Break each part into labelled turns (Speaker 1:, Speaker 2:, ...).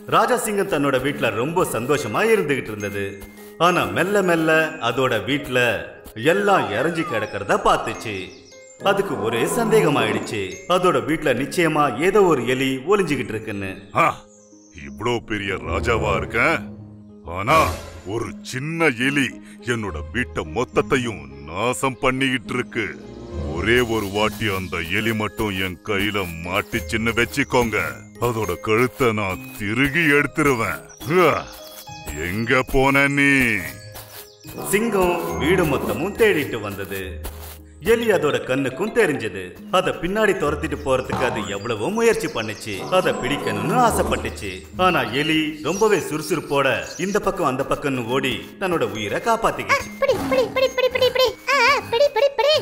Speaker 1: ராஜாசிங்கம் தன்னோட வீட்ல ரொம்ப சந்தோஷமா இருந்துகிட்டு இருந்தது ஆனா மெல்ல மெல்ல அதோட வீட்ல எல்லாம் இறஞ்சி கிடக்கிறத பார்த்துச்சு அதுக்கு ஒரே சந்தேகமாயிடுச்சு அதோட வீட்ல நிச்சயமா ஏதோ ஒரு எலி ஒளிஞ்சுகிட்டு இருக்குன்னு
Speaker 2: ஆ, இவ்ளோ பெரிய ராஜாவா இருக்கேன் ஆனா ஒரு சின்ன எலி என்னோட வீட்டை மொத்தத்தையும் நாசம் பண்ணிக்கிட்டு இருக்கு ஒரே ஒரு வாட்டி அந்த எலி மட்டும் என் கையில மாட்டிச்சின்னு வச்சுக்கோங்க அதோட கழுத்தை நான் திருகி எடுத்துருவேன் ஆ, எங்க போன நீ
Speaker 1: சிங்கம் வீடு மொத்தமும் தேடிட்டு வந்தது எலி அதோட கண்ணுக்கும் தெரிஞ்சது அத பின்னாடி துரத்திட்டு போறதுக்கு அது எவ்வளவோ முயற்சி பண்ணுச்சு அத பிடிக்கணும்னு ஆசைப்பட்டுச்சு ஆனா எலி ரொம்பவே சுறுசுறுப்போட இந்த பக்கம் அந்த பக்கம்னு ஓடி தன்னோட உயிரை காப்பாத்திக்கிச்சு
Speaker 3: பிடி பிடி பிடி பிடி பிடி பிடி ஆ, பிடி பிடி பிடி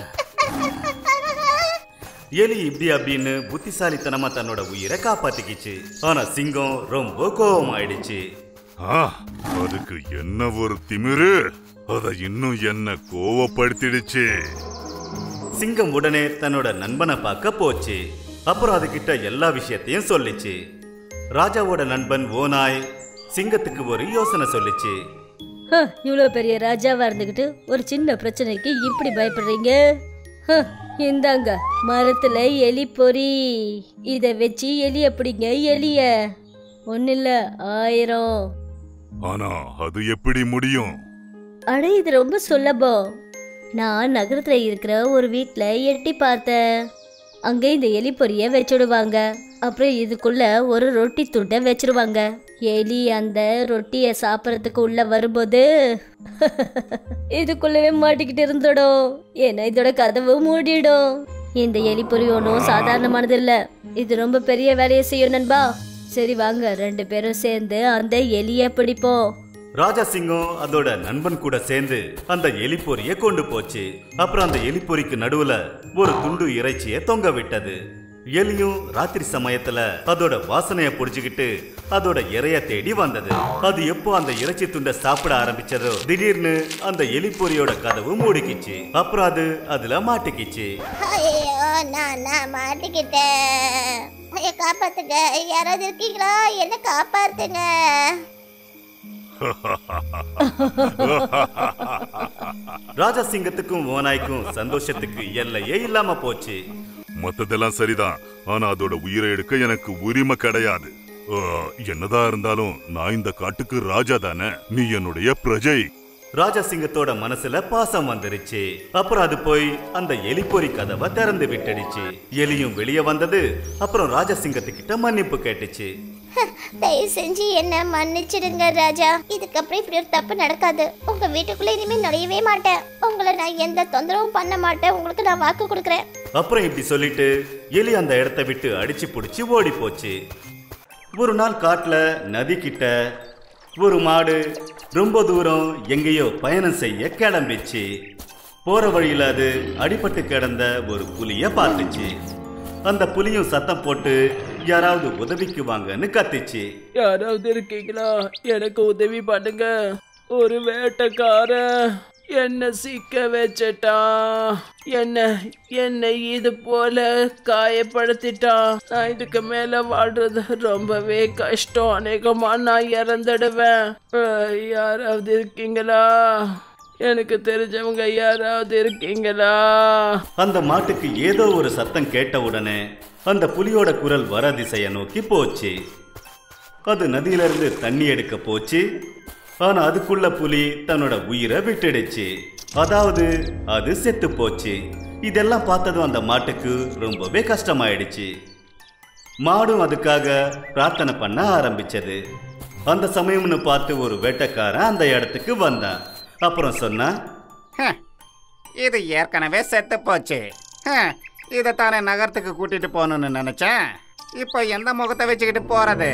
Speaker 1: எலி இப்படி அப்படின்னு புத்திசாலித்தனமா தன்னோட உயிரை காப்பாத்திக்கிச்சு ஆனா சிங்கம் ரொம்ப கோபமாயிடுச்சு
Speaker 2: ஆ, அதுக்கு என்ன ஒரு திமிரு அத இன்னும் என்ன கோவப்படுத்திடுச்சு
Speaker 1: சிங்கம் உடனே தன்னோட நண்பனை பார்க்க போச்சு அப்புறம் அதுகிட்ட எல்லா விஷயத்தையும் சொல்லிச்சு ராஜாவோட நண்பன் ஓநாய் சிங்கத்துக்கு ஒரு யோசனை சொல்லிச்சு
Speaker 4: ஹ, இவ்வளோ பெரிய ராஜாவா இருந்துகிட்டு ஒரு சின்ன பிரச்சனைக்கு இப்படி பயப்படுறீங்க ஹ, இந்தாங்க மரத்துல எலி பொறி இத வச்சு எலி எப்படிங்க எலிய ஒன்னும் இல்ல ஆயிரம்
Speaker 2: ஆனா அது எப்படி முடியும்
Speaker 4: அட இது ரொம்ப சுலபம் நான் நகரத்துல இருக்கிற ஒரு வீட்ல எட்டி பார்த்தேன் அங்க இந்த எலி பொரிய வச்சுடுவாங்க அப்புறம் இதுக்குள்ள ஒரு ரொட்டி துண்டை வச்சிருவாங்க எலி அந்த ரொட்டியை சாப்பிட்றதுக்கு உள்ள வரும்போது இதுக்குள்ளவே மாட்டிக்கிட்டு இருந்துடும் ஏன்னா இதோட கதவு மூடிடும் இந்த எலி பொறி ஒன்றும் சாதாரணமானது இல்ல இது ரொம்ப பெரிய வேலையை செய்யும் நண்பா சரி வாங்க ரெண்டு பேரும் சேர்ந்து அந்த எலியை பிடிப்போம்
Speaker 1: ராஜா சிங்கம் அதோட நண்பன் கூட சேர்ந்து அந்த எலிப்பொறிய கொண்டு போச்சு அப்புறம் அந்த எலிப்பொறிக்கு நடுவுல ஒரு துண்டு இறைச்சியை தொங்க விட்டது எலியும் ராத்திரி சமயத்துல அதோட வாசனைய புடிச்சுக்கிட்டு அதோட இறைய தேடி வந்தது அது எப்போ அந்த இறைச்சி துண்டை சாப்பிட ஆரம்பிச்சதோ திடீர்னு அந்த எலிப்பொறியோட கதவு மூடிக்கிச்சு அப்புறம் அது அதுல மாட்டிக்கிச்சு
Speaker 3: ஐயோ நான் நான் மாட்டிக்கிட்டேன் ஐயோ காப்பாத்துங்க யாராவது இருக்கீங்களா என்ன காப்பாத்துங்க
Speaker 1: ராஜா சிங்கத்துக்கும் ஓநாய்க்கும் சந்தோஷத்துக்கு எல்லையே இல்லாம போச்சு
Speaker 2: மத்ததெல்லாம் சரிதான் ஆனா அதோட உயிரை எடுக்க எனக்கு உரிமை கிடையாது ஆ, என்னதான் இருந்தாலும் நான் இந்த காட்டுக்கு ராஜா தானே நீ என்னுடைய பிரஜை
Speaker 1: ராஜா சிங்கத்தோட மனசுல பாசம் வந்துருச்சு அப்புறம் அது போய் அந்த எலிப்பொறி கதவை திறந்து விட்டுடுச்சு எலியும் வெளியே வந்தது அப்புறம் ராஜா சிங்கத்துக்கிட்ட மன்னிப்பு கேட்டுச்சு
Speaker 3: தயவு செஞ்சு என்ன மன்னிச்சிடுங்க ராஜா இதுக்கப்புறம் இப்படி ஒரு தப்பு நடக்காது உங்க வீட்டுக்குள்ள இனிமே நுழையவே மாட்டேன் உங்களை நான் எந்த தொந்தரவும் பண்ண மாட்டேன் உங்களுக்கு நான் வாக்கு கொடுக்குறேன்
Speaker 1: அப்புறம் இப்படி சொல்லிட்டு எலி அந்த இடத்த விட்டு அடிச்சு புடிச்சு ஓடி போச்சு ஒரு நாள் காட்டுல நதி கிட்ட ஒரு மாடு ரொம்ப தூரம் எங்கேயோ பயணம் செய்ய கிளம்பிச்சு போற வழியில அது அடிபட்டு கிடந்த ஒரு புலிய பார்த்துச்சு அந்த புலியும் சத்தம் போட்டு யாராவது உதவிக்கு வாங்கன்னு கத்துச்சு
Speaker 5: யாராவது இருக்கீங்களா எனக்கு உதவி பண்ணுங்க ஒரு வேட்டைக்காரன் என்ன சிக்க வச்சிட்டான் என்ன என்னை இது போல காயப்படுத்திட்டான் நான் இதுக்கு மேல வாழ்றது ரொம்பவே கஷ்டம் அநேகமா நான் இறந்துடுவேன் அஹ், யாராவது இருக்கீங்களா எனக்கு தெரிஞ்சவங்க யாராவது இருக்கீங்களா
Speaker 1: அந்த மாட்டுக்கு ஏதோ ஒரு சத்தம் கேட்ட உடனே அந்த புலியோட குரல் வர திசையை நோக்கி போச்சு அது நதியிலிருந்து தண்ணி எடுக்க போச்சு ஆனா அதுக்குள்ள புலி தன்னோட உயிரை விட்டுடுச்சு அதாவது அது செத்து போச்சு இதெல்லாம் பார்த்ததும் அந்த மாட்டுக்கு ரொம்பவே கஷ்டமாயிடுச்சு மாடும் அதுக்காக பிரார்த்தனை பண்ண ஆரம்பிச்சது அந்த சமயம்னு பார்த்து ஒரு வேட்டைக்காரன் அந்த இடத்துக்கு வந்தான் அப்புறம் சொன்னான்
Speaker 6: ஹம், இது ஏற்கனவே செத்து போச்சு ஹம், இதைத்தானே நகரத்துக்கு கூட்டிட்டு போகணும்னு நினைச்சேன் இப்போ எந்த முகத்தை வச்சுக்கிட்டு போறது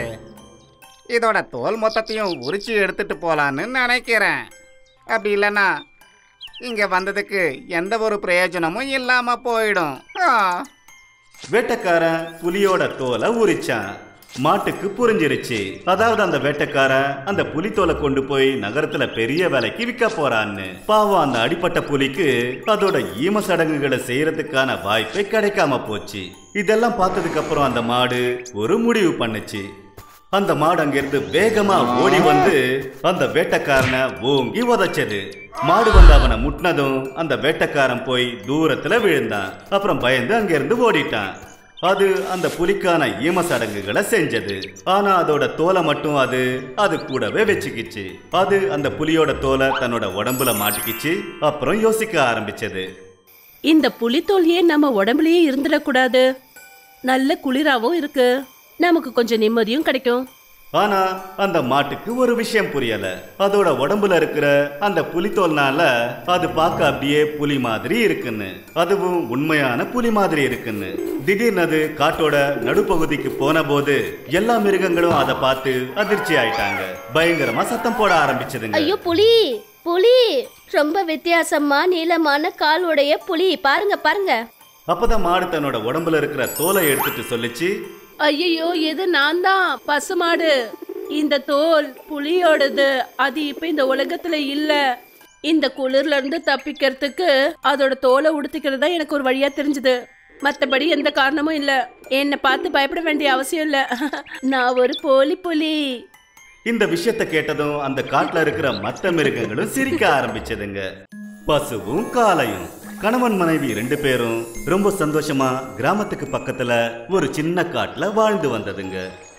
Speaker 6: இதோட தோல் மொத்தத்தையும் உரிச்சு எடுத்துட்டு போலான்னு நினைக்கிறேன் அப்படி இல்லைன்னா இங்க வந்ததுக்கு எந்த ஒரு பிரயோஜனமும் இல்லாம போயிடும் ஆ,
Speaker 1: வேட்டைக்காரன் புலியோட தோலை உரிச்சான் மாட்டுக்கு புரிஞ்சிருச்சு அதாவது அந்த வேட்டைக்காரன் அந்த புலி தோலை கொண்டு போய் நகரத்துல பெரிய விலைக்கு விற்க போறான்னு பாவம் அந்த அடிப்பட்ட புலிக்கு அதோட ஈம சடங்குகளை செய்யறதுக்கான வாய்ப்பே கிடைக்காம போச்சு இதெல்லாம் பார்த்ததுக்கு அப்புறம் அந்த மாடு ஒரு முடிவு பண்ணுச்சு அந்த மாடு அங்கிருந்து வேகமா ஓடி வந்து அந்த வேட்டைக்காரனை ஓங்கி உதைச்சது மாடு வந்து அவனை முட்டினதும் அந்த வேட்டைக்காரன் போய் தூரத்துல விழுந்தான் அப்புறம் பயந்து அங்கிருந்து ஓடிட்டான் அது அந்த புலிக்கான ஈம சடங்குகளை செஞ்சது ஆனா அதோட தோலை மட்டும் அது அது கூடவே வச்சுக்கிச்சு அது அந்த புலியோட தோலை தன்னோட உடம்புல மாட்டிக்கிச்சு அப்புறம் யோசிக்க ஆரம்பிச்சது
Speaker 7: இந்த புலித்தோல் ஏன் நம்ம உடம்புலயே இருந்துடக்கூடாது நல்ல குளிராவும் இருக்கு நமக்கு கொஞ்சம் நிம்மதியும் கிடைக்கும்
Speaker 1: ஆனா அந்த மாட்டுக்கு ஒரு விஷயம் புரியல அதோட உடம்புல இருக்கிற அந்த புலித்தோல்னால அது பார்க்க அப்படியே புலி மாதிரி இருக்குன்னு அதுவும் உண்மையான புலி மாதிரி இருக்குன்னு திடீர்னு அது காட்டோட நடுப்பகுதிக்கு போன போது எல்லா மிருகங்களும் அதை பார்த்து அதிர்ச்சி ஆயிட்டாங்க பயங்கரமா சத்தம் போட ஆரம்பிச்சதுங்க
Speaker 4: ஐயோ புலி புலி ரொம்ப வித்தியாசமா நீளமான கால் உடைய புலி பாருங்க பாருங்க
Speaker 1: அப்பதான் மாடு தன்னோட உடம்புல இருக்கிற தோலை எடுத்துட்டு சொல்லிச்சு
Speaker 7: ஐயோ இது நான் தான் பசுமாடு இந்த தோல் புலியோடது அது இப்ப இந்த உலகத்துல இல்ல இந்த குளிர்ல இருந்து தப்பிக்கிறதுக்கு அதோட தோலை உடுத்திக்கிறது தான் எனக்கு ஒரு வழியா தெரிஞ்சது மத்தபடி எந்த காரணமும் இல்ல என்னை பார்த்து பயப்பட வேண்டிய அவசியம் இல்ல நான் ஒரு போலி புலி
Speaker 1: இந்த விஷயத்தை கேட்டதும் அந்த காட்டுல இருக்கிற மத்த மிருகங்களும் சிரிக்க ஆரம்பிச்சதுங்க பசுவும் காளையும் கணவன் மனைவி ரெண்டு பேரும் ரொம்ப சந்தோஷமா கிராமத்துக்கு பக்கத்துல ஒரு சின்ன காட்டுல வாழ்ந்து வந்ததுங்க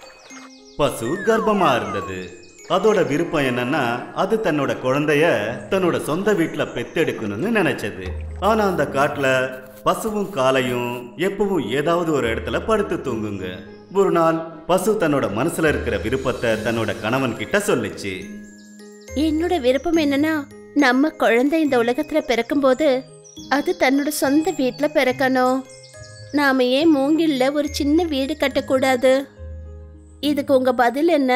Speaker 1: பசு கர்ப்பமா இருந்தது அதோட விருப்பம் என்னன்னா அது தன்னோட குழந்தைய தன்னோட சொந்த வீட்டுல பெத்தெடுக்கணும்னு நினைச்சது ஆனா அந்த காட்டுல பசுவும் காளையும் எப்பவும் ஏதாவது ஒரு இடத்துல படுத்து தூங்குங்க ஒரு நாள் பசு தன்னோட மனசுல இருக்கிற விருப்பத்தை தன்னோட கணவன் கிட்ட சொல்லிச்சு
Speaker 4: என்னோட விருப்பம் என்னன்னா நம்ம குழந்தை இந்த உலகத்துல பிறக்கும்போது அது தன்னோட சொந்த வீட்ல பிறக்கணும் நாம ஏன் மூங்கில்ல ஒரு சின்ன வீடு கட்டக்கூடாது இதுக்கு உங்க பதில் என்ன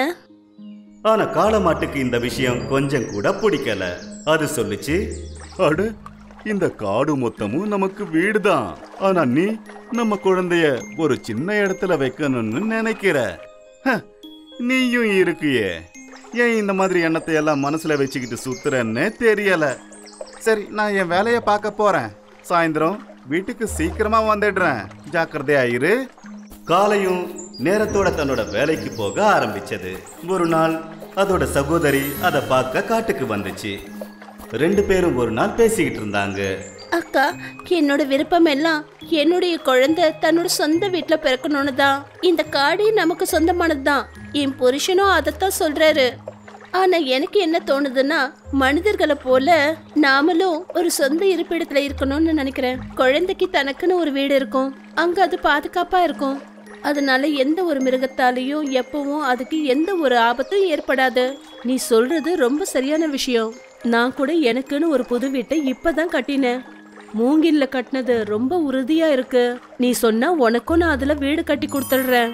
Speaker 1: ஆனா காளமாட்டுக்கு இந்த விஷயம் கொஞ்சம் கூட பிடிக்கல அது சொல்லுச்சு
Speaker 2: அடு இந்த காடு மொத்தமும் நமக்கு வீடுதான் ஆனா நீ நம்ம குழந்தைய ஒரு சின்ன இடத்துல வைக்கணும்னு நினைக்கிற
Speaker 1: "ஹ, நீயும் இருக்கியே ஏன் இந்த மாதிரி எண்ணத்தை எல்லாம் மனசுல வச்சுக்கிட்டு சுத்துறன்னு தெரியல சரி நான் என் வேலையை பார்க்க போறேன் சாயந்தரம் வீட்டுக்கு சீக்கிரமா வந்துடுறேன் ஜாக்கிரதையா இரு காலையும் நேரத்தோட தன்னோட வேலைக்கு போக ஆரம்பிச்சது ஒரு நாள் அதோட சகோதரி அதை பார்க்க காட்டுக்கு வந்துச்சு ரெண்டு பேரும் ஒரு நாள் பேசிக்கிட்டு இருந்தாங்க
Speaker 4: அக்கா என்னோட விருப்பம் எல்லாம் என்னுடைய குழந்தை தன்னோட சொந்த வீட்ல பிறக்கணும்னு தான் இந்த காடு நமக்கு சொந்தமானது தான் என் புருஷனும் அதைத்தான் சொல்றாரு ஆனா எனக்கு என்ன தோணுதுன்னா மனிதர்களை போல நாமளும் ஒரு சொந்த இருப்பிடத்துல இருக்கணும்னு நினைக்கிறேன் குழந்தைக்கு தனக்குன்னு ஒரு வீடு இருக்கும் அங்க அது பாதுகாப்பா இருக்கும் அதனால எந்த ஒரு மிருகத்தாலையும் எப்பவும் அதுக்கு எந்த ஒரு ஆபத்தும் ஏற்படாது நீ சொல்றது ரொம்ப சரியான விஷயம் நான் கூட எனக்குன்னு ஒரு புது வீட்டை இப்பதான் கட்டினேன் மூங்கில்ல கட்டினது ரொம்ப உறுதியா இருக்கு நீ சொன்னா உனக்கும் நான் அதுல வீடு கட்டி கொடுத்துடுறேன்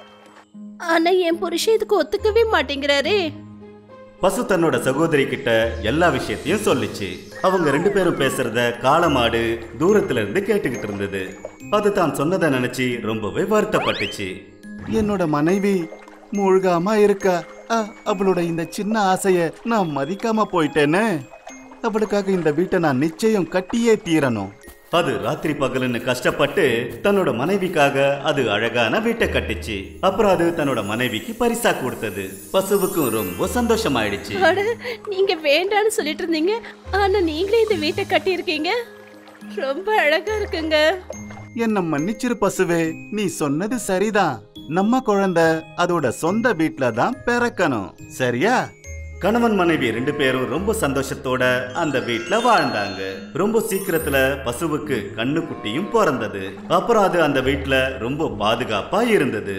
Speaker 4: ஆனா என் புருஷன் இதுக்கு ஒத்துக்கவே மாட்டேங்கிறாரே
Speaker 1: பசு தன்னோட சகோதரி கிட்ட எல்லா விஷயத்தையும் சொல்லிச்சு அவங்க ரெண்டு பேரும் பேசுறத காளமாடு தூரத்துல இருந்து கேட்டுக்கிட்டு இருந்தது அது தான் சொன்னதை நினைச்சு ரொம்பவே வருத்தப்பட்டுச்சு
Speaker 8: என்னோட மனைவி மூழ்காம இருக்கா அ, அவளோட இந்த சின்ன ஆசைய நான் மதிக்காம போயிட்டேனே அவளுக்காக இந்த வீட்டை நான் நிச்சயம் கட்டியே தீரணும்
Speaker 1: அது ராத்திரி பகலுன்னு கஷ்டப்பட்டு தன்னோட மனைவிக்காக அது அழகான வீட்டை கட்டுச்சு அப்புறம் அது தன்னோட மனைவிக்கு பரிசா கொடுத்தது பசுவுக்கும் ரொம்ப சந்தோஷமாயிடுச்சு
Speaker 4: அட நீங்க வேண்டான்னு சொல்லிட்டு இருந்தீங்க ஆனா நீங்களே இந்த வீட்டை கட்டியிருக்கீங்க ரொம்ப அழகா இருக்குங்க
Speaker 8: என்ன மன்னிச்சிரு பசுவே நீ சொன்னது சரிதான் நம்ம குழந்தை அதோட சொந்த வீட்ல தான் பிறக்கணும் சரியா
Speaker 1: கணவன் மனைவி ரெண்டு பேரும் ரொம்ப சந்தோஷத்தோட அந்த வீட்ல வாழ்ந்தாங்க ரொம்ப சீக்கிரத்துல பசுவுக்கு கண்ணு குட்டியும் பிறந்தது அப்புறம் அது அந்த வீட்ல ரொம்ப பாதுகாப்பா இருந்தது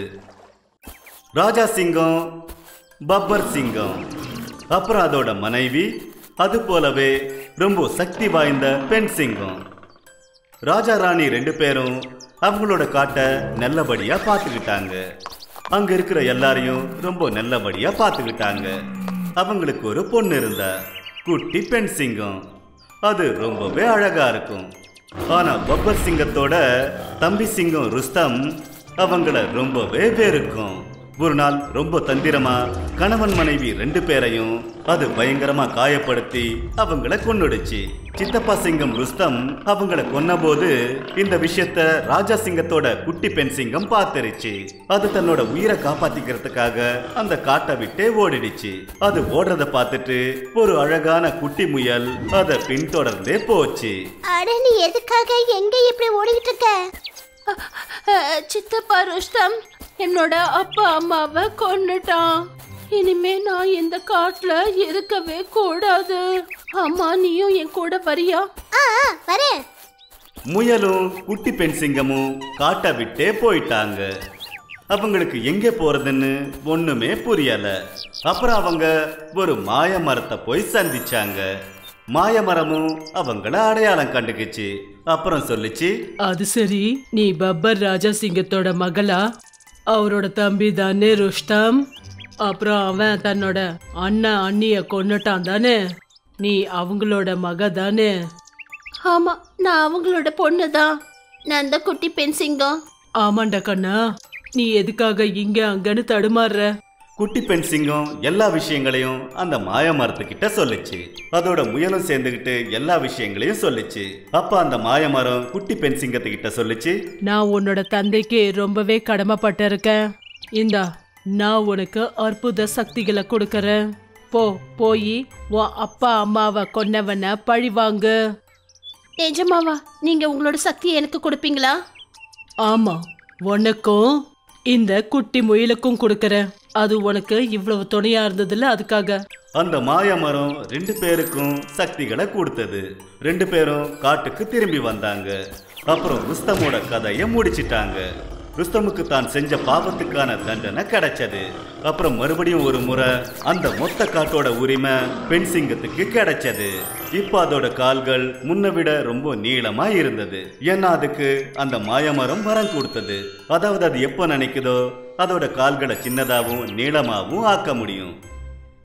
Speaker 1: ராஜா சிங்கம் பப்பர் சிங்கம் அப்புறம் அதோட மனைவி அது போலவே ரொம்ப சக்தி வாய்ந்த பெண் சிங்கம் ராஜா ராணி ரெண்டு பேரும் அவங்களோட காட்டை நல்லபடியா பார்த்துக்கிட்டாங்க அங்க இருக்கிற எல்லாரையும் ரொம்ப நல்லபடியா பார்த்துக்கிட்டாங்க அவங்களுக்கு ஒரு பொண்ணு இருந்தா குட்டி பெண் சிங்கம் அது ரொம்பவே அழகா இருக்கும் ஆனா பப்பர் சிங்கத்தோட தம்பி சிங்கம் ருஸ்தம் அவங்கள ரொம்பவே வெறுக்கும் ஒரு நாள் ரொம்ப தந்திரமா கணவன் மனைவி ரெண்டு பேரையும் அது பயங்கரமா காயப்படுத்தி அவங்கள கொன்னுடுச்சு சித்தப்பா சிங்கம் ருஸ்தம் அவங்கள கொன்னபோது இந்த விஷயத்த ராஜா சிங்கத்தோட குட்டி பெண் சிங்கம் பார்த்துருச்சு அது தன்னோட உயிரை காப்பாத்திக்கிறதுக்காக அந்த காட்டை விட்டே ஓடிடுச்சு அது ஓடுறத பார்த்துட்டு ஒரு அழகான குட்டி முயல் அதை பின்தொடர்ந்தே போச்சு
Speaker 3: அட நீ எதுக்காக எங்க இப்படி ஓடிக்கிட்டு இருக்க
Speaker 7: அஹ், சித்தப்பா ருஷ்டம் என்னோட அப்பா அம்மாவை கொன்னுட்டான் இனிமே நான் இந்த காட்டுல இருக்கவே கூடாது அம்மா நீயும் என் கூட வரியா
Speaker 3: ஆ ஆ, வரேன்
Speaker 1: முயலும் குட்டி பெண் சிங்கமும் காட்டை விட்டே போயிட்டாங்க அவங்களுக்கு எங்கே போறதுன்னு ஒண்ணுமே புரியல அப்புறம் அவங்க ஒரு மாய மரத்தை போய் சந்திச்சாங்க மாய மரமும் அவங்கள அடையாளம் கண்டுக்குச்சு அப்புறம் சொல்லுச்சு
Speaker 5: அது சரி நீ பப்பர் ராஜா சிங்கத்தோட மகளா அவரோட தம்பி தானே ருஷ்டம் அப்புறம் அவன் தன்னோட அண்ணன் அண்ணிய கொன்னுட்டான் தானே நீ அவங்களோட மக தானே
Speaker 7: ஆமா நான் அவங்களோட பொண்ணு தான் நான் தான் குட்டி பெண் சிங்கம்
Speaker 5: ஆமாண்டா கண்ணா நீ எதுக்காக இங்க அங்கன்னு தடுமாறுற
Speaker 1: குட்டி பெண் சிங்கம் எல்லா விஷயங்களையும் அந்த மாய மரத்துக்கிட்ட சொல்லுச்சு அதோட முயலும் சேர்ந்துக்கிட்டு எல்லா விஷயங்களையும் சொல்லுச்சு அப்ப அந்த மாய மரம் குட்டி பெண் சிங்கத்துக்கிட்ட சொல்லுச்சு
Speaker 5: நான் உன்னோட தந்தைக்கு ரொம்பவே கடமைப்பட்டிருக்கேன் இந்தா நான் உனக்கு அற்புத சக்திகளை கொடுக்கறேன் போ போய் உன் அப்பா அம்மாவை கொன்னவனை பழி வாங்கு
Speaker 7: நிஜமாவா நீங்க உங்களோட சக்தியை எனக்கு கொடுப்பீங்களா
Speaker 5: ஆமா உனக்கும் இந்த குட்டி முயலுக்கும் கொடுக்கறேன் அது உனக்கு இவ்வளவு துணையா இருந்ததுல அதுக்காக
Speaker 1: அந்த மாய மரம் ரெண்டு பேருக்கும் சக்திகளை கொடுத்தது ரெண்டு பேரும் காட்டுக்கு திரும்பி வந்தாங்க அப்புறம் ருஸ்தமோட கதையை முடிச்சிட்டாங்க ருஸ்தமுக்கு தான் செஞ்ச பாவத்துக்கான தண்டனை கிடைச்சது அப்புறம் மறுபடியும் ஒரு முறை அந்த மொத்த காட்டோட உரிமை பெண் சிங்கத்துக்கு கிடைச்சது இப்ப அதோட கால்கள் முன்ன விட ரொம்ப நீளமா இருந்தது ஏன்னா அதுக்கு அந்த மாயமரம் வரம் கொடுத்தது அதாவது அது எப்போ நினைக்குதோ அதோட கால்களை சின்னதாகவும் நீளமாகவும் ஆக்க முடியும்